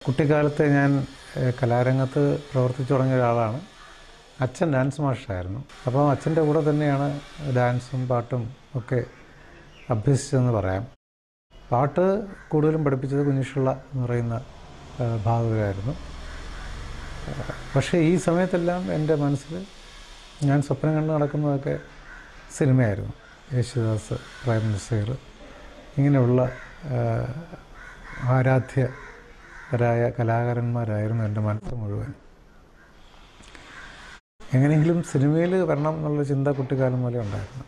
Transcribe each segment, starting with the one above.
കുട്ടിക്കാലത്തെ ഞാൻ ഏഹ്, കലാരംഗത്ത് പ്രവർത്തിച്ചു തുടങ്ങിയ ഒരാളാണ് അച്ഛൻ ഡാൻസ് മാഷായിരുന്നു അപ്പോൾ അച്ഛൻ്റെ കൂടെ തന്നെയാണ് ഡാൻസും പാട്ടും ഒക്കെ അഭ്യസിച്ചതെന്ന് പറയാം പാട്ട് കൂടുതലും പഠിപ്പിച്ചത് കുഞ്ഞിഷുള്ള എന്ന് പറയുന്ന ഏഹ്, ഭാഗവതരായിരുന്നു ഏഹ്, പക്ഷേ ഈ സമയത്തെല്ലാം എൻ്റെ മനസ്സിൽ ഞാൻ സ്വപ്നം കണ്ട് നടക്കുന്നതൊക്കെ സിനിമയായിരുന്നു യേശുദാസ് പ്രേം നസീർ ഇങ്ങനെയുള്ള ഏഹ്, ആരാധ്യരായ കലാകാരന്മാരായിരുന്നു എൻ്റെ മനസ്സ് മുഴുവൻ എങ്ങനെയെങ്കിലും സിനിമയിൽ വരണം എന്നുള്ള ചിന്ത കുട്ടിക്കാലം മുതലേ ഉണ്ടായിരുന്നു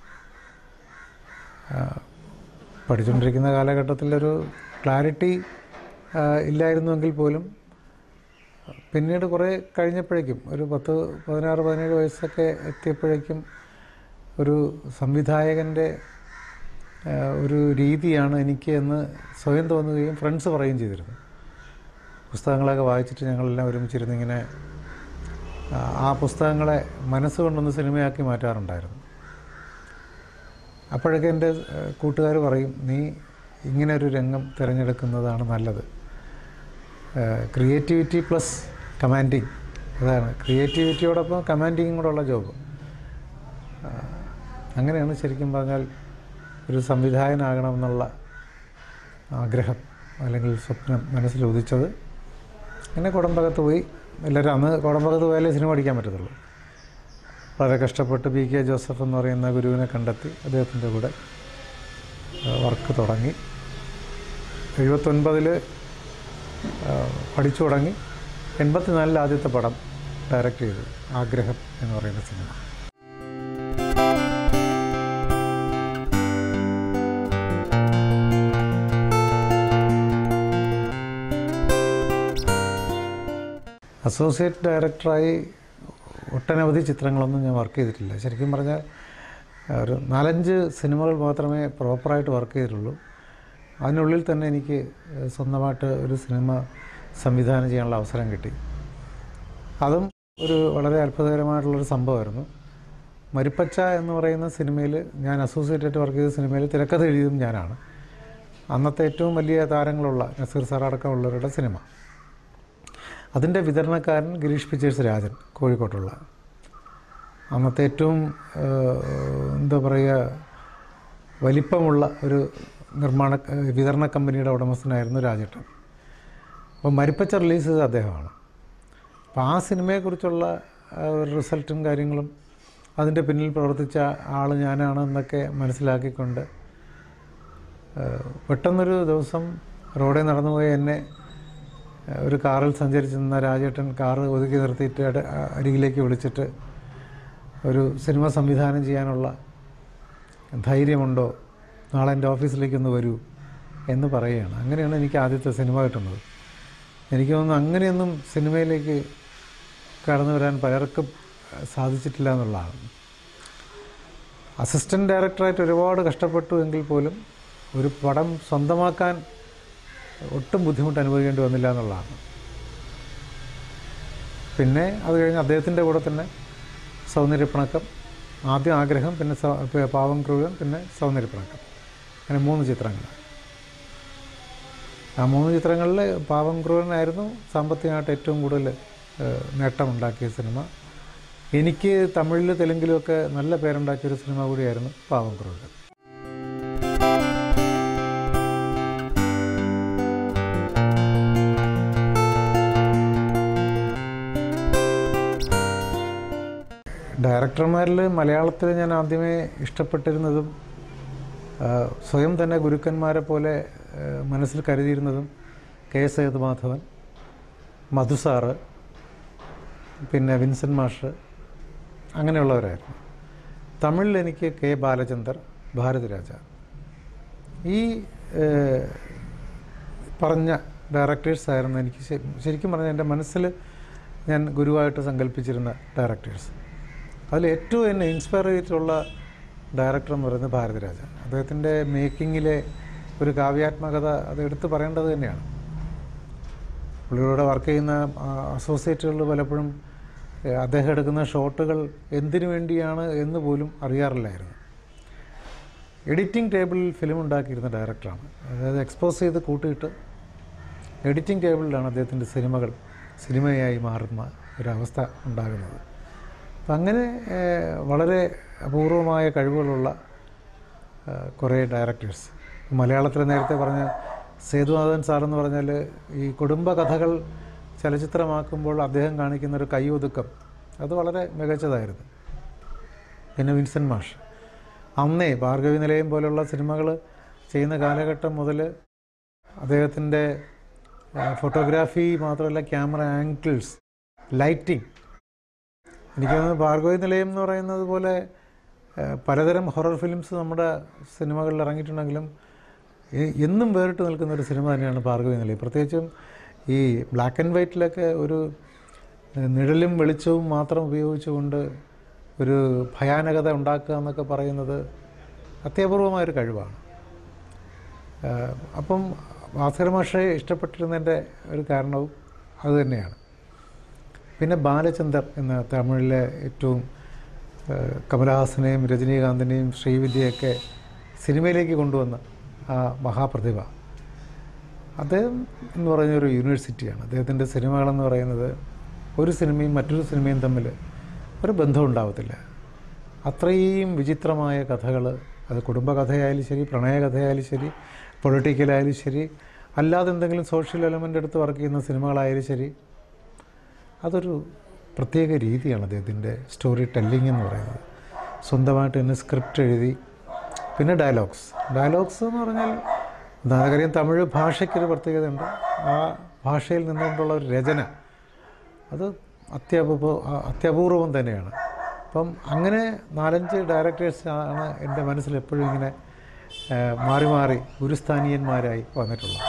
ആ, പഠിച്ചുകൊണ്ടിരിക്കുന്ന കാലഘട്ടത്തിലൊരു ക്ലാരിറ്റി ആ, ഇല്ലായിരുന്നുവെങ്കിൽ പോലും പിന്നീട് കുറേ കഴിഞ്ഞപ്പോഴേക്കും ഒരു പത്ത് പതിനാറ് പതിനേഴ് വയസ്സൊക്കെ എത്തിയപ്പോഴേക്കും ഒരു സംവിധായകൻ്റെ ആ, ഒരു രീതിയാണ് എനിക്ക് എന്ന് സ്വയം തോന്നുകയും ഫ്രണ്ട്സ് പറയുകയും ചെയ്തിരുന്നു പുസ്തകങ്ങളൊക്കെ വായിച്ചിട്ട് ഞങ്ങളെല്ലാം ഒരുമിച്ചിരുന്ന് ഇങ്ങനെ ആ, ആ പുസ്തകങ്ങളെ മനസ്സുകൊണ്ടൊന്ന് സിനിമയാക്കി മാറ്റാറുണ്ടായിരുന്നു അപ്പോഴൊക്കെ എൻ്റെ കൂട്ടുകാർ പറയും നീ ഇങ്ങനെ ഒരു രംഗം തിരഞ്ഞെടുക്കുന്നതാണ് നല്ലത് ക്രിയേറ്റിവിറ്റി പ്ലസ് കമാൻഡിങ് അതാണ് ക്രിയേറ്റിവിറ്റിയോടൊപ്പം കമാൻഡിങ്ങും കൂടെ ഉള്ള ജോബ് അങ്ങനെയാണ് ശരിക്കും പറഞ്ഞാൽ ഒരു സംവിധായകനാകണമെന്നുള്ള ആഗ്രഹം അല്ലെങ്കിൽ സ്വപ്നം മനസ്സിൽ ഉദിച്ചത് അങ്ങനെ കുടംബകത്ത് പോയി എല്ലാവരും അന്ന് കുടംബകത്ത് പോയാലേ സിനിമ പഠിക്കാൻ പറ്റത്തുള്ളൂ വളരെ കഷ്ടപ്പെട്ട് പി കെ ജോസഫ് എന്ന് പറയുന്ന ഗുരുവിനെ കണ്ടെത്തി അദ്ദേഹത്തിൻ്റെ കൂടെ വർക്ക് തുടങ്ങി എഴുപത്തൊൻപതിൽ പഠിച്ചു തുടങ്ങി എൺപത്തിനാലിൽ ആദ്യത്തെ പടം ഡയറക്റ്റ് ചെയ്തു ആഗ്രഹം എന്ന് പറയുന്ന സിനിമ അസോസിയേറ്റ് ഡയറക്ടറായി ഒട്ടനവധി ചിത്രങ്ങളൊന്നും ഞാൻ വർക്ക് ചെയ്തിട്ടില്ല ശരിക്കും പറഞ്ഞാൽ ഒരു നാലഞ്ച് സിനിമകൾ മാത്രമേ പ്രോപ്പറായിട്ട് വർക്ക് ചെയ്തിട്ടുള്ളൂ അതിനുള്ളിൽ തന്നെ എനിക്ക് സ്വന്തമായിട്ട് ഒരു സിനിമ സംവിധാനം ചെയ്യാനുള്ള അവസരം കിട്ടി അതും ഒരു വളരെ അത്ഭുതകരമായിട്ടുള്ളൊരു സംഭവമായിരുന്നു മരിപ്പച്ച എന്ന് പറയുന്ന സിനിമയിൽ ഞാൻ അസോസിയേറ്റായിട്ട് വർക്ക് ചെയ്ത സിനിമയിൽ തിരക്കഥ എഴുതിയതും ഞാനാണ് അന്നത്തെ ഏറ്റവും വലിയ താരങ്ങളുള്ള നസീർ സാർ അടക്കമുള്ളവരുടെ സിനിമ അതിൻ്റെ വിതരണക്കാരൻ ഗിരീഷ് പിക്ചേഴ്സ് രാജൻ കോഴിക്കോട്ടുള്ള അന്നത്തെ ഏറ്റവും ഏഹ്, എന്താ പറയുക വലിപ്പമുള്ള ഒരു നിർമ്മാണ ഏഹ്, വിതരണ കമ്പനിയുടെ ഉടമസ്ഥനായിരുന്നു രാജേട്ടൻ അപ്പോൾ മരിപ്പച്ച റിലീസ് ചെയ്തത് അദ്ദേഹമാണ് അപ്പോൾ ആ സിനിമയെക്കുറിച്ചുള്ള ആ, ഒരു റിസൾട്ടും കാര്യങ്ങളും അതിൻ്റെ പിന്നിൽ പ്രവർത്തിച്ച ആൾ ഞാനാണ് എന്നൊക്കെ മനസ്സിലാക്കിക്കൊണ്ട് ഏഹ്, പെട്ടെന്നൊരു ദിവസം റോഡിൽ നടന്നുപോയ എന്നെ ഏഹ്, ഒരു കാറിൽ സഞ്ചരിച്ച് നിന്ന രാജേട്ടൻ കാറ് ഒതുക്കി നിർത്തിയിട്ട് അട- അരികിലേക്ക് വിളിച്ചിട്ട് ഒരു സിനിമ സംവിധാനം ചെയ്യാനുള്ള ധൈര്യമുണ്ടോ നാളെ എൻ്റെ ഓഫീസിലേക്കൊന്ന് വരൂ എന്ന് പറയുകയാണ് അങ്ങനെയാണ് എനിക്ക് ആദ്യത്തെ സിനിമ കിട്ടുന്നത് എനിക്ക് തോന്നുന്നു അങ്ങനെയൊന്നും സിനിമയിലേക്ക് കടന്നു വരാൻ പലർക്കും ഏഹ്, സാധിച്ചിട്ടില്ല എന്നുള്ളതാണ് അസിസ്റ്റൻറ്റ് ഡയറക്ടറായിട്ട് ഒരുപാട് കഷ്ടപ്പെട്ടു എങ്കിൽ പോലും ഒരു പടം സ്വന്തമാക്കാൻ ഒട്ടും ബുദ്ധിമുട്ട് അനുഭവിക്കേണ്ടി വന്നില്ല എന്നുള്ളതാണ് പിന്നെ അത് കഴിഞ്ഞ് അദ്ദേഹത്തിൻ്റെ കൂടെ തന്നെ സൗന്ദര്യപ്പിണക്കം ആദ്യം ആഗ്രഹം പിന്നെ സ- പ- പാവം ക്രൂരൻ പിന്നെ സൗന്ദര്യപ്പിണക്കം അങ്ങനെ മൂന്ന് ചിത്രങ്ങൾ ആ മൂന്ന് ചിത്രങ്ങളിൽ പാവം ക്രൂരനായിരുന്നു സാമ്പത്തികമായിട്ട് ഏറ്റവും കൂടുതൽ ഏഹ്, നേട്ടമുണ്ടാക്കിയ സിനിമ എനിക്ക് തമിഴിൽ തെലുങ്കിലുമൊക്കെ നല്ല പേരുണ്ടാക്കിയൊരു സിനിമ കൂടിയായിരുന്നു പാവം ക്രൂരൻ ഡയറക്ടർമാരിൽ മലയാളത്തിൽ ഞാൻ ആദ്യമേ ഇഷ്ടപ്പെട്ടിരുന്നതും ആ, സ്വയം തന്നെ ഗുരുക്കന്മാരെ പോലെ ആ, മനസ്സിൽ കരുതിയിരുന്നതും കെ എസ് സേതുമാധവൻ മധുസാറ് പിന്നെ വിൻസെൻ്റ് മാഷ് അങ്ങനെയുള്ളവരായിരുന്നു തമിഴിൽ എനിക്ക് കെ ബാലചന്ദർ ഭാരതിരാജ ഈ ഏഹ്, പറഞ്ഞ ഡയറക്ടേഴ്സ് ആയിരുന്നു എനിക്ക് ശ- ശരിക്കും പറഞ്ഞാൽ എൻ്റെ മനസ്സിൽ ഞാൻ ഗുരുവായിട്ട് സങ്കല്പിച്ചിരുന്ന ഡയറക്ടേഴ്സ് അതിൽ ഏറ്റവും എന്നെ ഇൻസ്പയർ ചെയ്തിട്ടുള്ള ഡയറക്ടർ എന്ന് പറയുന്നത് ഭാരതിരാജ അദ്ദേഹത്തിൻ്റെ മേക്കിങ്ങിലെ ഒരു കാവ്യാത്മകത അത് എടുത്തു പറയേണ്ടത് തന്നെയാണ് പുള്ളിയോടെ വർക്ക് ചെയ്യുന്ന അസോസിയേറ്റുകൾ പലപ്പോഴും ഏഹ്, അദ്ദേഹം എടുക്കുന്ന ഷോട്ടുകൾ എന്തിനു വേണ്ടിയാണ് എന്ന് പോലും അറിയാറില്ലായിരുന്നു എഡിറ്റിംഗ് ടേബിളിൽ ഫിലിം ഉണ്ടാക്കിയിരുന്ന ഡയറക്ടറാണ് അതായത് എക്സ്പോസ് ചെയ്ത് കൂട്ടിയിട്ട് എഡിറ്റിംഗ് ടേബിളിലാണ് അദ്ദേഹത്തിൻ്റെ സിനിമകൾ സിനിമയായി മാറുന്ന ഒരവസ്ഥ ഉണ്ടാകുന്നത് അപ്പം അങ്ങനെ ഏഹ്, വളരെ അപൂർവമായ കഴിവുകളുള്ള ഏഹ്, കുറേ ഡയറക്ടേഴ്സ് മലയാളത്തിൽ നേരത്തെ പറഞ്ഞ സേതുനാഥൻ സാറെന്ന് പറഞ്ഞാൽ ഈ കുടുംബ കഥകൾ ചലച്ചിത്രമാക്കുമ്പോൾ അദ്ദേഹം കാണിക്കുന്ന ഒരു കൈയൊതുക്കം അത് വളരെ മികച്ചതായിരുന്നു പിന്നെ വിൻസെൻ്റ് മാഷ് അന്നേ ഭാർഗവി നിലയം പോലുള്ള സിനിമകൾ ചെയ്യുന്ന കാലഘട്ടം മുതൽ അദ്ദേഹത്തിൻ്റെ ഫോട്ടോഗ്രാഫി മാത്രമല്ല ക്യാമറ ആംഗിൾസ് ലൈറ്റിംഗ് എനിക്ക് തോന്നുന്നു ഭാർഗവി നിലയം എന്ന് പറയുന്നത് പോലെ ഏഹ്, പലതരം ഹൊറർ ഫിലിംസ് നമ്മുടെ സിനിമകളിൽ ഇറങ്ങിയിട്ടുണ്ടെങ്കിലും എ- എന്നും വേറിട്ട് നിൽക്കുന്ന ഒരു സിനിമ തന്നെയാണ് ഭാർഗവി നിലയം പ്രത്യേകിച്ചും ഈ ബ്ലാക്ക് ആൻഡ് വൈറ്റിലൊക്കെ ഒരു ഏഹ്, നിഴലും വെളിച്ചവും മാത്രം ഉപയോഗിച്ചുകൊണ്ട് ഒരു ഭയാനകത ഉണ്ടാക്കുക എന്നൊക്കെ പറയുന്നത് അത്യപൂർവമായൊരു കഴിവാണ് ഏഹ്, അപ്പം ഭാസ്കര മാഷെ ഇഷ്ടപ്പെട്ടിരുന്നതിൻ്റെ ഒരു കാരണവും അതുതന്നെയാണ് പിന്നെ ബാലചന്ദർ എന്ന തമിഴിലെ ഏറ്റവും ഏഹ്, കമലഹാസനെയും രജനീകാന്തിനെയും ശ്രീവിദ്യയൊക്കെ സിനിമയിലേക്ക് കൊണ്ടുവന്ന ആ മഹാപ്രതിഭ അദ്ദേഹം എന്ന് പറയുന്ന ഒരു യൂണിവേഴ്സിറ്റിയാണ് അദ്ദേഹത്തിൻ്റെ സിനിമകളെന്ന് പറയുന്നത് ഒരു സിനിമയും മറ്റൊരു സിനിമയും തമ്മിൽ ഒരു ബന്ധം ഉണ്ടാവത്തില്ല അത്രയും വിചിത്രമായ കഥകൾ അത് കുടുംബകഥയായാലും ശരി പ്രണയകഥയായാലും ശരി പൊളിറ്റിക്കലായാലും ശരി അല്ലാതെ എന്തെങ്കിലും സോഷ്യൽ എലമെൻ്റ് എടുത്ത് വർക്ക് ചെയ്യുന്ന സിനിമകളായാലും ശരി അതൊരു പ്രത്യേക രീതിയാണ് അദ്ദേഹത്തിൻ്റെ സ്റ്റോറി ടെല്ലിംഗ് എന്ന് പറയുന്നത് സ്വന്തമായിട്ട് തന്നെ സ്ക്രിപ്റ്റ് എഴുതി പിന്നെ ഡയലോഗ്സ് ഡയലോഗ്സ് എന്ന് പറഞ്ഞാൽ നമുക്കറിയാം തമിഴ് ഭാഷയ്ക്കൊരു പ്രത്യേകതയുണ്ട് ആ ഭാഷയിൽ നിന്നുകൊണ്ടുള്ള ഒരു രചന അത് അത്യപൂർവ അത്യപൂർവം തന്നെയാണ് അപ്പം അങ്ങനെ നാലഞ്ച് ഡയറക്ടേഴ്സ് ആണ് എൻ്റെ മനസ്സിൽ എപ്പോഴും ഇങ്ങനെ ആ, മാറി മാറി ഗുരുസ്ഥാനീയന്മാരായി വന്നിട്ടുള്ളത്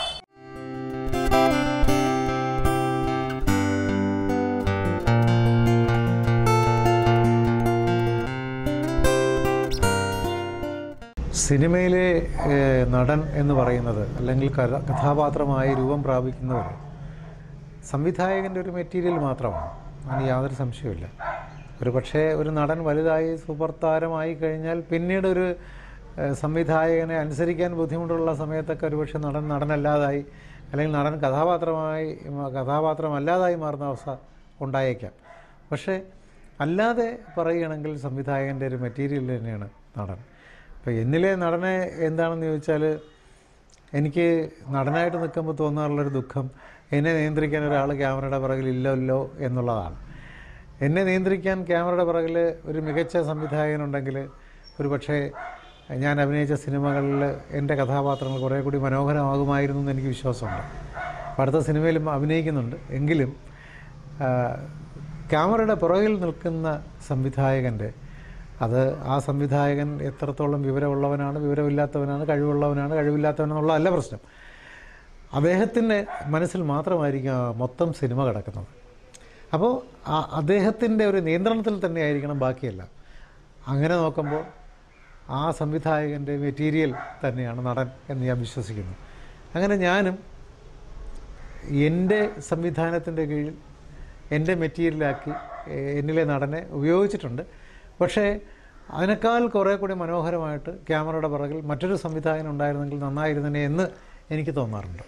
സിനിമയിലെ ഏഹ്, നടൻ എന്ന് പറയുന്നത് അല്ലെങ്കിൽ കഥ കഥാപാത്രമായി രൂപം പ്രാപിക്കുന്നവർ സംവിധായകൻ്റെ ഒരു മെറ്റീരിയൽ മാത്രമാണ് അതിന് യാതൊരു സംശയമില്ല ഒരു പക്ഷേ ഒരു നടൻ വലുതായി സൂപ്പർ താരമായി കഴിഞ്ഞാൽ പിന്നീട് ഒരു ഏഹ്, സംവിധായകനെ അനുസരിക്കാൻ ബുദ്ധിമുട്ടുള്ള സമയത്തൊക്കെ ഒരുപക്ഷെ നടൻ നടനല്ലാതായി അല്ലെങ്കിൽ നടൻ കഥാപാത്രമായി മ- കഥാപാത്രമല്ലാതായി മാറുന്ന അവസ്ഥ ഉണ്ടായേക്കാം പക്ഷേ അല്ലാതെ പറയുകയാണെങ്കിൽ സംവിധായകൻ്റെ ഒരു മെറ്റീരിയൽ തന്നെയാണ് നടൻ ഇപ്പോൾ എന്നിലെ നടനെ എന്താണെന്ന് ചോദിച്ചാൽ എനിക്ക് നടനായിട്ട് നിൽക്കുമ്പോൾ തോന്നാറുള്ളൊരു ദുഃഖം എന്നെ നിയന്ത്രിക്കാൻ ഒരാൾ ക്യാമറയുടെ പിറകിൽ ഇല്ലല്ലോ എന്നുള്ളതാണ് എന്നെ നിയന്ത്രിക്കാൻ ക്യാമറയുടെ പിറകിൽ ഒരു മികച്ച സംവിധായകനുണ്ടെങ്കിൽ ഒരു പക്ഷേ ഞാൻ അഭിനയിച്ച സിനിമകളിൽ എൻ്റെ കഥാപാത്രങ്ങൾ കുറേ കൂടി മനോഹരമാകുമായിരുന്നു എന്ന് എനിക്ക് വിശ്വാസമുണ്ട് അപ്പോൾ അടുത്ത സിനിമയിലും അഭിനയിക്കുന്നുണ്ട് എങ്കിലും ആ, ക്യാമറയുടെ പുറകിൽ നിൽക്കുന്ന സംവിധായകൻ്റെ അത് ആ സംവിധായകൻ എത്രത്തോളം വിവരമുള്ളവനാണ് വിവരമില്ലാത്തവനാണ് കഴിവുള്ളവനാണ് കഴിവില്ലാത്തവനെന്നുള്ളതല്ല പ്രശ്നം അദ്ദേഹത്തിൻ്റെ മനസ്സിൽ മാത്രമായിരിക്കും ആ മൊത്തം സിനിമ കിടക്കുന്നത് അപ്പോൾ ആ അദ്ദേഹത്തിൻ്റെ ഒരു നിയന്ത്രണത്തിൽ തന്നെ ആയിരിക്കണം ബാക്കിയെല്ലാം അങ്ങനെ നോക്കുമ്പോൾ ആ സംവിധായകൻ്റെ മെറ്റീരിയൽ തന്നെയാണ് നടൻ എന്ന് ഞാൻ വിശ്വസിക്കുന്നു അങ്ങനെ ഞാനും എൻ്റെ സംവിധാനത്തിൻ്റെ കീഴിൽ എൻ്റെ മെറ്റീരിയലാക്കി എ- എന്നിലെ നടനെ ഉപയോഗിച്ചിട്ടുണ്ട് പക്ഷേ അതിനേക്കാൾ കുറേ കൂടി മനോഹരമായിട്ട് ക്യാമറയുടെ പിറകിൽ മറ്റൊരു സംവിധായകൻ ഉണ്ടായിരുന്നെങ്കിൽ നന്നായിരുന്നേ എന്ന് എനിക്ക് തോന്നാറുണ്ട്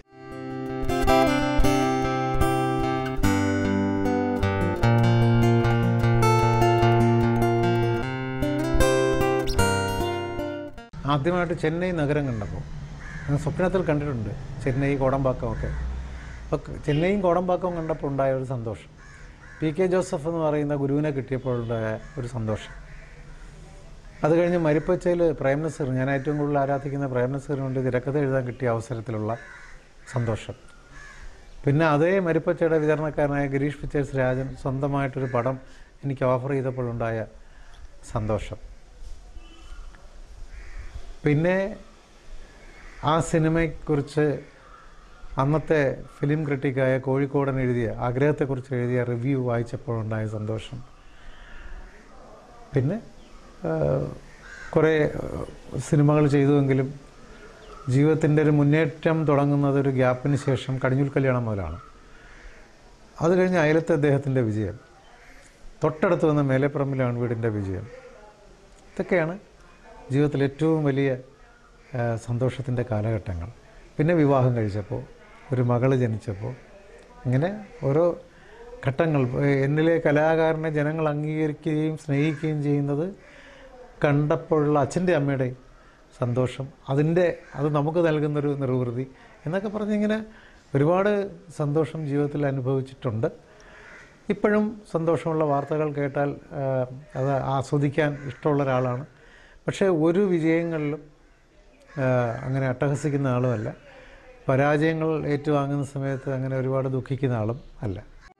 ആദ്യമായിട്ട് ചെന്നൈ നഗരം കണ്ടപ്പോൾ ഞാൻ സ്വപ്നത്തിൽ കണ്ടിട്ടുണ്ട് ചെന്നൈ കോടമ്പാക്കമൊക്കെ അപ്പോൾ ചെന്നൈയും കോടമ്പാക്കവും കണ്ടപ്പോൾ ഉണ്ടായ ഒരു സന്തോഷം പി കെ ജോസഫ് എന്ന് പറയുന്ന ഗുരുവിനെ കിട്ടിയപ്പോഴുണ്ടായ ഒരു സന്തോഷം അത് കഴിഞ്ഞ് മരിപ്പച്ചയിൽ പ്രേം നസീർ ഞാൻ ഏറ്റവും കൂടുതൽ ആരാധിക്കുന്ന പ്രേം നസീറിന് വേണ്ടി തിരക്കഥ എഴുതാൻ കിട്ടിയ അവസരത്തിലുള്ള സന്തോഷം പിന്നെ അതേ മരിപ്പച്ചയുടെ വിതരണക്കാരനായ ഗിരീഷ് പിക്ചേഴ്സ് രാജൻ സ്വന്തമായിട്ടൊരു പടം എനിക്ക് ഓഫർ ചെയ്തപ്പോഴുണ്ടായ സന്തോഷം പിന്നെ ആ സിനിമയെക്കുറിച്ച് അന്നത്തെ ഫിലിം ക്രിട്ടിക്കായ കോഴിക്കോടൻ എഴുതിയ ആഗ്രഹത്തെക്കുറിച്ച് എഴുതിയ റിവ്യൂ വായിച്ചപ്പോഴുണ്ടായ സന്തോഷം പിന്നെ ആ, കുറേ സിനിമകൾ ചെയ്തുവെങ്കിലും ജീവിതത്തിൻ്റെ ഒരു മുന്നേറ്റം തുടങ്ങുന്നത് ഒരു ഗ്യാപ്പിന് ശേഷം കടിഞ്ഞൂൽ കല്യാണം മുതലാണ് അത് കഴിഞ്ഞ് അയലത്തെ അദ്ദേഹത്തിൻ്റെ വിജയം തൊട്ടടുത്ത് വന്ന മേലെപ്പറമ്പിലാണ് വീടിൻ്റെ വിജയം ഇതൊക്കെയാണ് ജീവിതത്തിൽ ഏറ്റവും വലിയ സന്തോഷത്തിൻ്റെ കാലഘട്ടങ്ങൾ പിന്നെ വിവാഹം കഴിച്ചപ്പോൾ ഒരു മകൾ ജനിച്ചപ്പോൾ ഇങ്ങനെ ഓരോ ഘട്ടങ്ങൾ ഏഹ് എന്നിലെ കലാകാരനെ ജനങ്ങൾ അംഗീകരിക്കുകയും സ്നേഹിക്കുകയും ചെയ്യുന്നത് കണ്ടപ്പോഴുള്ള അച്ഛൻ്റെ അമ്മയുടെയും സന്തോഷം അതിൻ്റെ അത് നമുക്ക് നൽകുന്നൊരു നിർവൃതി എന്നൊക്കെ പറഞ്ഞിങ്ങനെ ഒരുപാട് സന്തോഷം ജീവിതത്തിൽ അനുഭവിച്ചിട്ടുണ്ട് ഇപ്പോഴും സന്തോഷമുള്ള വാർത്തകൾ കേട്ടാൽ ആ, അത് ആസ്വദിക്കാൻ ഇഷ്ടമുള്ള ഒരാളാണ് പക്ഷേ ഒരു വിജയങ്ങളിലും ആ, അങ്ങനെ അട്ടഹസിക്കുന്ന ആളുമല്ല പരാജയങ്ങൾ ഏറ്റുവാങ്ങുന്ന സമയത്ത് അങ്ങനെ ഒരുപാട് ദുഃഖിക്കുന്ന ആളും അല്ല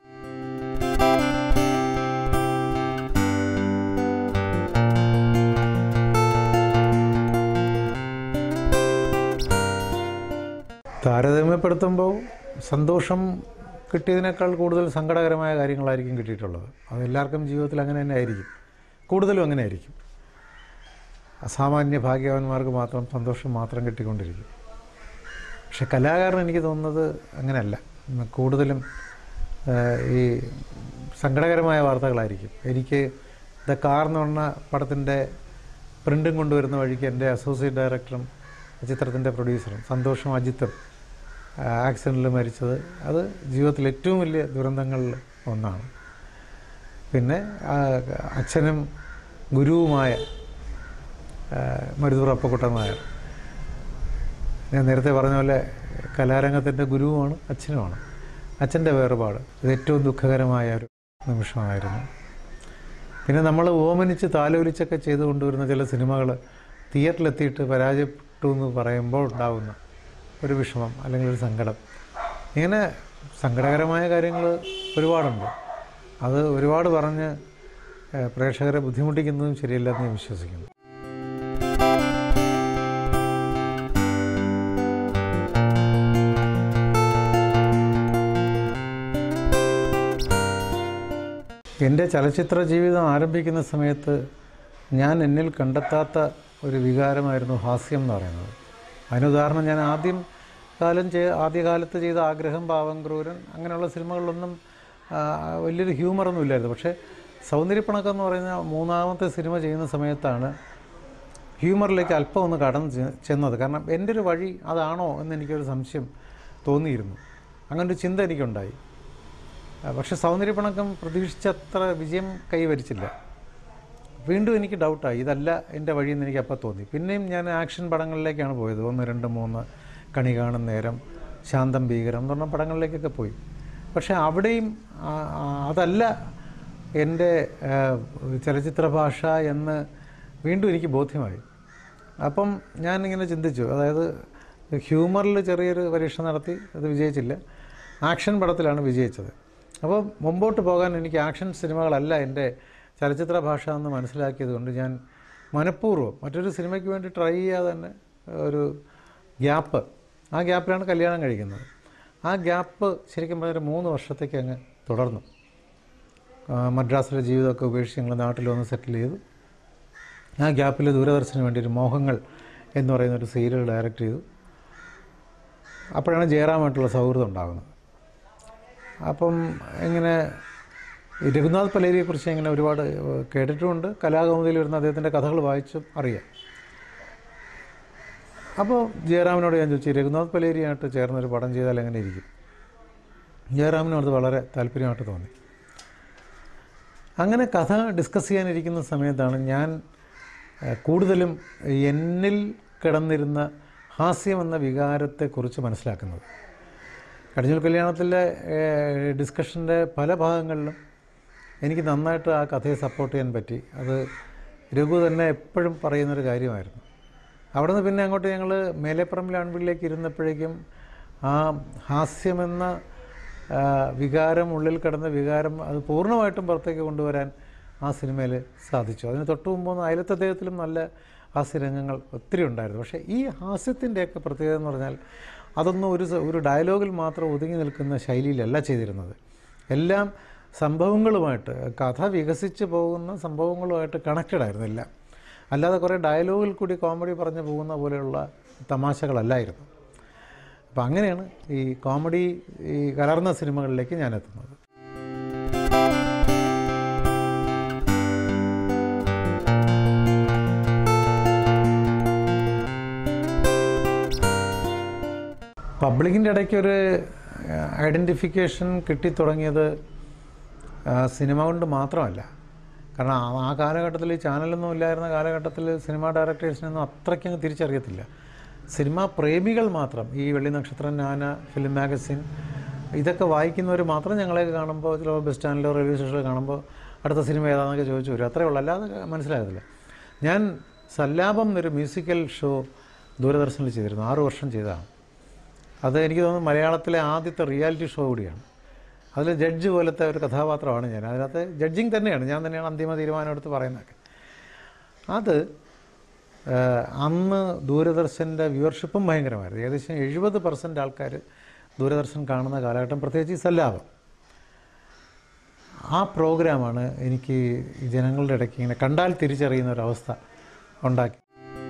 താരതമ്യപ്പെടുത്തുമ്പോൾ സന്തോഷം കിട്ടിയതിനേക്കാൾ കൂടുതൽ സങ്കടകരമായ കാര്യങ്ങളായിരിക്കും കിട്ടിയിട്ടുള്ളത് അത് എല്ലാവർക്കും ജീവിതത്തിൽ അങ്ങനെ തന്നെ ആയിരിക്കും കൂടുതലും അങ്ങനെ ആയിരിക്കും അസാമാന്യ ഭാഗ്യവാന്മാർക്ക് മാത്രം സന്തോഷം മാത്രം കിട്ടിക്കൊണ്ടിരിക്കും പക്ഷെ കലാകാരൻ എനിക്ക് തോന്നുന്നത് അങ്ങനെയല്ല ഉം, കൂടുതലും ആ, ഈ സങ്കടകരമായ വാർത്തകളായിരിക്കും എനിക്ക് ദ കാർ എന്ന് പറഞ്ഞ പടത്തിൻ്റെ പ്രിൻറ്റും കൊണ്ടുവരുന്ന വഴിക്ക് എൻ്റെ അസോസിയേറ്റ് ഡയറക്ടറും ചിത്രത്തിൻ്റെ പ്രൊഡ്യൂസറും സന്തോഷും അജിത്തും ആക്സിഡൻറ്റിൽ മരിച്ചത് അത് ജീവിതത്തിൽ ഏറ്റവും വലിയ ദുരന്തങ്ങളിൽ ഒന്നാണ് പിന്നെ ആ, അച്ഛനും ഗുരുവുമായ ആ, മരുതൂർ അപ്പക്കുട്ടൻ നായർ ഞാൻ നേരത്തെ പറഞ്ഞ പോലെ കലാരംഗത്തിൻ്റെ ഗുരുവുമാണ് അച്ഛനുമാണ് അച്ഛൻ്റെ വേർപാട് ഇത് ഏറ്റവും ദുഃഖകരമായ ഒരു നിമിഷമായിരുന്നു പിന്നെ നമ്മൾ ഓമനിച്ച് താലോലിച്ചൊക്കെ ചെയ്തു കൊണ്ടുവരുന്ന ചില സിനിമകൾ തിയേറ്ററിലെത്തിയിട്ട് പരാജയപ്പെട്ടു എന്ന് പറയുമ്പോൾ ഉണ്ടാകുന്ന ഒരു വിഷമം അല്ലെങ്കിൽ ഒരു സങ്കടം ഇങ്ങനെ സങ്കടകരമായ കാര്യങ്ങൾ ഒരുപാടുണ്ട് അത് ഒരുപാട് പറഞ്ഞ് ഏഹ്, പ്രേക്ഷകരെ ബുദ്ധിമുട്ടിക്കുന്നതും ശരിയല്ലെന്ന് ഞാൻ വിശ്വസിക്കുന്നു എൻ്റെ ചലച്ചിത്ര ജീവിതം ആരംഭിക്കുന്ന സമയത്ത് ഞാൻ എന്നിൽ കണ്ടെത്താത്ത ഒരു വികാരമായിരുന്നു ഹാസ്യം എന്ന് പറയുന്നത് അതിനുദാഹരണം ഞാൻ ആദ്യം കാലം ചെയ് ആദ്യകാലത്ത് ചെയ്ത ആഗ്രഹം പാവം ക്രൂരൻ അങ്ങനെയുള്ള സിനിമകളിലൊന്നും ആ, വലിയൊരു ഹ്യൂമറൊന്നും ഇല്ലായിരുന്നു പക്ഷേ സൗന്ദര്യപ്പണക്കം എന്ന് പറയുന്ന മൂന്നാമത്തെ സിനിമ ചെയ്യുന്ന സമയത്താണ് ഹ്യൂമറിലേക്ക് അല്പം ഒന്ന് കടന്ന് ചെ- ചെന്നത് കാരണം എൻ്റെ ഒരു വഴി അതാണോ എന്ന് എനിക്കൊരു സംശയം തോന്നിയിരുന്നു അങ്ങനൊരു ചിന്ത എനിക്കുണ്ടായി ആ, പക്ഷെ സൗന്ദര്യപ്പണക്കം പ്രതീക്ഷിച്ചത്ര വിജയം കൈവരിച്ചില്ല വീണ്ടും എനിക്ക് ഡൗട്ടായി ഇതല്ല എൻ്റെ വഴിയെന്ന് എനിക്ക് അപ്പോൾ തോന്നി പിന്നെയും ഞാൻ ആക്ഷൻ പടങ്ങളിലേക്കാണ് പോയത് ഒന്ന് രണ്ട് മൂന്ന് കണി കാണും നേരം ശാന്തം ഭീകരം എന്ന് പറഞ്ഞ പടങ്ങളിലേക്കൊക്കെ പോയി പക്ഷേ അവിടെയും ആ, ആ, അതല്ല എൻ്റെ ആ, ചലച്ചിത്ര ഭാഷ എന്ന് വീണ്ടും എനിക്ക് ബോധ്യമായി അപ്പം ഞാനിങ്ങനെ ചിന്തിച്ചു അതായത് ഹ്യൂമറിൽ ചെറിയൊരു പരീക്ഷ നടത്തി അത് വിജയിച്ചില്ല ആക്ഷൻ പടത്തിലാണ് വിജയിച്ചത് അപ്പോൾ മുമ്പോട്ട് പോകാൻ എനിക്ക് ആക്ഷൻ സിനിമകളല്ല എൻ്റെ ചലച്ചിത്ര ഭാഷ എന്ന് മനസ്സിലാക്കിയത് കൊണ്ട് ഞാൻ മനഃപൂർവ്വം മറ്റൊരു സിനിമയ്ക്ക് വേണ്ടി ട്രൈ ചെയ്യാതെ തന്നെ ഒരു ഗ്യാപ്പ് ആ ഗ്യാപ്പിലാണ് കല്യാണം കഴിക്കുന്നത് ആ ഗ്യാപ്പ് ശരിക്കും പറഞ്ഞാൽ മൂന്ന് വർഷത്തേക്ക് അങ്ങ് തുടർന്നു ആ, മദ്രാസിലെ ജീവിതമൊക്കെ ഉപേക്ഷിച്ച് ഞങ്ങൾ നാട്ടിൽ വന്ന് സെറ്റിൽ ചെയ്തു ആ ഗ്യാപ്പിൽ ദൂരദർശന് വേണ്ടി ഒരു മോഹങ്ങൾ എന്ന് പറയുന്ന ഒരു സീരിയൽ ഡയറക്റ്റ് ചെയ്തു അപ്പോഴാണ് ജയറാമായിട്ടുള്ള സൗഹൃദം ഉണ്ടാകുന്നത് അപ്പം ഇങ്ങനെ ഈ രഘുനാഥ് പലേരിയെക്കുറിച്ച് ഇങ്ങനെ ഒരുപാട് ഏഹ്, കേട്ടിട്ടുമുണ്ട് കലാകൗമുദിയിൽ വരുന്ന അദ്ദേഹത്തിൻ്റെ കഥകൾ വായിച്ചും അറിയാം അപ്പോൾ ജയറാമിനോട് ഞാൻ ചോദിച്ചു രഘുനാഥ് പലേരിയായിട്ട് ചേർന്നൊരു പടം ചെയ്താൽ എങ്ങനെ ഇരിക്കും ജയറാമിനും അത് വളരെ താല്പര്യമായിട്ട് തോന്നി അങ്ങനെ കഥ ഡിസ്കസ് ചെയ്യാനിരിക്കുന്ന സമയത്താണ് ഞാൻ ഏഹ്, കൂടുതലും എന്നിൽ കിടന്നിരുന്ന ഹാസ്യം എന്ന വികാരത്തെക്കുറിച്ച് മനസ്സിലാക്കുന്നത് കടിഞ്ഞൂൽ കല്യാണത്തിലെ ഡിസ്കഷൻ്റെ പല ഭാഗങ്ങളിലും എനിക്ക് നന്നായിട്ട് ആ കഥയെ സപ്പോർട്ട് ചെയ്യാൻ പറ്റി അത് രഘു തന്നെ എപ്പോഴും പറയുന്നൊരു കാര്യമായിരുന്നു അവിടെ നിന്ന് പിന്നെ അങ്ങോട്ട് ഞങ്ങൾ മേലെപ്പറമ്പിൽ ആൺപിള്ളിലേക്ക് ഇരുന്നപ്പോഴേക്കും ആ ഹാസ്യമെന്ന ആ, വികാരം ഉള്ളിൽ കിടന്ന വികാരം അത് പൂർണ്ണമായിട്ടും പുറത്തേക്ക് കൊണ്ടുവരാൻ ആ സിനിമയിൽ സാധിച്ചു അതിന് തൊട്ട് മുമ്പൊന്നും അയലത്തെ അദ്ദേഹത്തിലും നല്ല ഹാസ്യരംഗങ്ങൾ ഒത്തിരി ഉണ്ടായിരുന്നു പക്ഷേ ഈ ഹാസ്യത്തിൻ്റെയൊക്കെ പ്രത്യേകത എന്ന് പറഞ്ഞാൽ അതൊന്നും ഒരു സ- ഒരു ഡയലോഗിൽ മാത്രം ഒതുങ്ങി നിൽക്കുന്ന ശൈലിയിലല്ല ചെയ്തിരുന്നത് എല്ലാം സംഭവങ്ങളുമായിട്ട് കഥ വികസിച്ച് പോകുന്ന സംഭവങ്ങളുമായിട്ട് കണക്റ്റഡ് ആയിരുന്നു എല്ലാം അല്ലാതെ കുറേ ഡയലോഗിൽ കൂടി കോമഡി പറഞ്ഞു പോകുന്ന പോലെയുള്ള തമാശകളല്ലായിരുന്നു അപ്പോൾ അങ്ങനെയാണ് ഈ കോമഡി ഈ കലർന്ന സിനിമകളിലേക്ക് ഞാൻ എത്തുന്നത് പബ്ലിക്കിൻ്റെ ഇടയ്ക്ക് ഒരു ഐഡൻറ്റിഫിക്കേഷൻ കിട്ടിത്തുടങ്ങിയത് ആ, സിനിമ കൊണ്ട് മാത്രമല്ല കാരണം ആ- ആ കാലഘട്ടത്തിൽ ഈ ചാനലൊന്നും ഇല്ലായിരുന്ന കാലഘട്ടത്തിൽ സിനിമ ഡയറക്ടേഴ്സിനൊന്നും അത്രയ്ക്കങ്ങ് തിരിച്ചറിയത്തില്ല സിനിമാ പ്രേമികൾ മാത്രം ഈ വെള്ളി നക്ഷത്രം നാന ഫിലിം മാഗസിൻ ഇതൊക്കെ വായിക്കുന്നവർ മാത്രം ഞങ്ങളെയൊക്കെ കാണുമ്പോൾ ചിലപ്പോൾ ബസ് സ്റ്റാൻഡിലോ റെയിൽവേ സ്റ്റേഷനിലോ കാണുമ്പോൾ അടുത്ത സിനിമ ഏതാണെന്നൊക്കെ ചോദിച്ചു വരും അത്രേ ഉള്ളൂ അല്ലാതെ മനസ്സിലാകത്തില്ല ഞാൻ സല്ലാപം എന്നൊരു മ്യൂസിക്കൽ ഷോ ദൂരദർശനിൽ ചെയ്തിരുന്നു ആറു വർഷം ചെയ്തതാണ് അത് എനിക്ക് തോന്നുന്നു മലയാളത്തിലെ ആദ്യത്തെ റിയാലിറ്റി ഷോ കൂടിയാണ് അതിൽ ജഡ്ജ് പോലത്തെ ഒരു കഥാപാത്രമാണ് ഞാൻ അതിനകത്ത് ജഡ്ജിങ് തന്നെയാണ് ഞാൻ തന്നെയാണ് അന്തിമ തീരുമാനം എടുത്ത് പറയുന്നതൊക്കെ അത് ഏഹ്, അന്ന് ദൂരദർശൻ്റെ വ്യൂവർഷിപ്പും ഭയങ്കരമായിരുന്നു ഏകദേശം എഴുപത് പെർസെൻറ്റ് ആൾക്കാർ ദൂരദർശൻ കാണുന്ന കാലഘട്ടം പ്രത്യേകിച്ച് ഈ സല്ലാപം ആ പ്രോഗ്രാമാണ് എനിക്ക് ഈ ജനങ്ങളുടെ ഇടയ്ക്ക് ഇങ്ങനെ കണ്ടാൽ തിരിച്ചറിയുന്ന ഒരവസ്ഥ ഉണ്ടാക്കി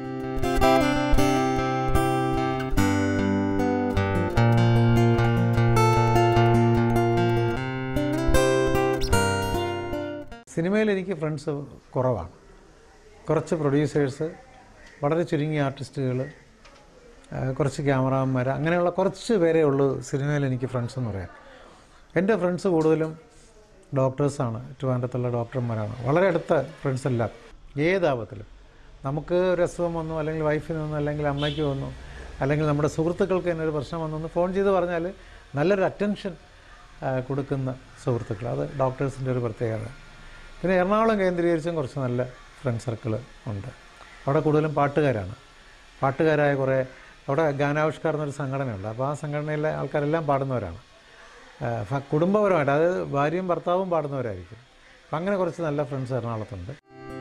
സിനിമയിൽ എനിക്ക് ഫ്രണ്ട്സ് കുറവാണ് കുറച്ച് പ്രൊഡ്യൂസേഴ്സ് വളരെ ചുരുങ്ങിയ ആർട്ടിസ്റ്റുകൾ കുറച്ച് ക്യാമറാമാർ അങ്ങനെയുള്ള കുറച്ച് പേരേ ഉള്ളൂ സിനിമയിൽ എനിക്ക് ഫ്രണ്ട്സ് എന്ന് പറയാൻ എൻ്റെ ഫ്രണ്ട്സ് കൂടുതലും ഡോക്ടേഴ്സാണ് ട്രിവാൻഡ്രത്തുള്ള ഡോക്ടർമാരാണ് വളരെ അടുത്ത ഫ്രണ്ട്സ് എല്ലാം ഏതാപത്തിലും നമുക്ക് ഒരു അസുഖം വന്നു അല്ലെങ്കിൽ വൈഫിന് വന്നു അല്ലെങ്കിൽ അമ്മയ്ക്ക് വന്നു അല്ലെങ്കിൽ നമ്മുടെ സുഹൃത്തുക്കൾക്ക് തന്നെ ഒരു പ്രശ്നം വന്നു എന്ന് ഫോൺ ചെയ്ത് പറഞ്ഞാൽ നല്ലൊരു അറ്റൻഷൻ കൊടുക്കുന്ന സുഹൃത്തുക്കൾ അത് ഡോക്ടേഴ്സിൻ്റെ ഒരു പ്രത്യേകത പിന്നെ എറണാകുളം കേന്ദ്രീകരിച്ചും കുറച്ച് നല്ല ഫ്രണ്ട് സർക്കിൾ ഉണ്ട് അവിടെ കൂടുതലും പാട്ടുകാരാണ് പാട്ടുകാരായ കുറേ അവിടെ ഗാനാവിഷ്കാർ എന്നൊരു സംഘടനയുണ്ട് അപ്പോൾ ആ സംഘടനയിലെ ആൾക്കാരെല്ലാം പാടുന്നവരാണ് ആ, ഫ- കുടുംബപരമായിട്ട് അതായത് ഭാര്യയും ഭർത്താവും പാടുന്നവരായിരിക്കും അപ്പം അങ്ങനെ കുറച്ച് നല്ല ഫ്രണ്ട്സ് എറണാകുളത്തുണ്ട്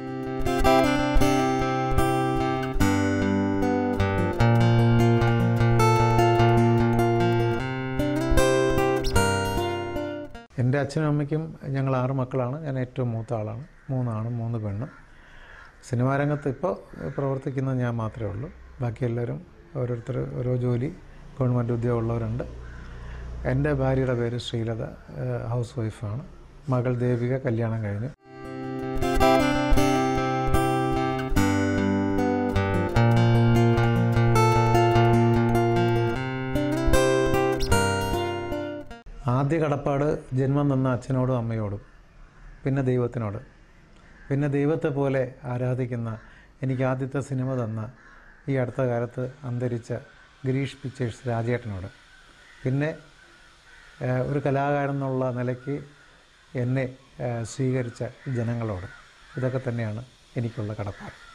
എൻ്റെ അച്ഛനും അമ്മയ്ക്കും ഞങ്ങൾ ആറ് മക്കളാണ് ഞാൻ ഏറ്റവും മൂത്ത ആളാണ് മൂന്നാണും മൂന്ന് പെണ്ണും സിനിമാ രംഗത്ത് ഇപ്പോൾ പ്രവർത്തിക്കുന്നത് ഞാൻ മാത്രമേ ഉള്ളൂ ബാക്കി എല്ലാവരും ഓരോരുത്തർ ഓരോ ജോലി ഗവൺമെൻറ് ഉദ്യോഗമുള്ളവരുണ്ട് എൻ്റെ ഭാര്യയുടെ പേര് ശ്രീലത ഏഹ് ഹൗസ് വൈഫാണ് മകൾ ദേവിക കല്യാണം കഴിഞ്ഞു ആദ്യ കടപ്പാട് ജന്മം തന്ന അച്ഛനോടും അമ്മയോടും പിന്നെ ദൈവത്തിനോട് പിന്നെ ദൈവത്തെ പോലെ ആരാധിക്കുന്ന എനിക്ക് ആദ്യത്തെ സിനിമ തന്ന ഈ അടുത്ത കാലത്ത് അന്തരിച്ച ഗിരീഷ് പിക്ചേഴ്സ് രാജേട്ടനോട് പിന്നെ ഏഹ്, ഒരു കലാകാരൻ എന്നുള്ള നിലയ്ക്ക് എന്നെ ഏഹ്, സ്വീകരിച്ച ജനങ്ങളോട് ഇതൊക്കെ തന്നെയാണ് എനിക്കുള്ള കടപ്പാട്